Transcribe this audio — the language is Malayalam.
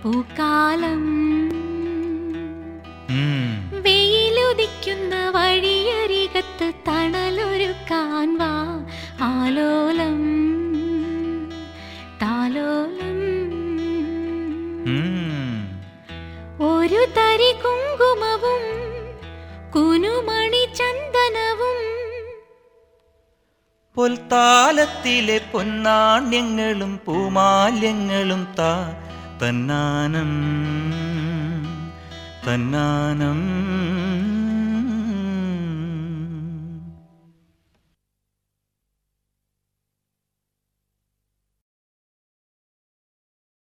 പൂക്കാലം ഉം. വെയിലുദിക്കുന്ന വഴിയരികത്ത് തണലൊരുക്കാൻ വാ ആലോലം താലോലം ഉം. ഒരു തരി കുങ്കുമവും കുനുമണി ചന്ദനവും പൊൽത്താലത്തിലെ പൊന്നാണ്യങ്ങളും പൂമാല്യങ്ങളും താ തന്നാനം തന്നാനം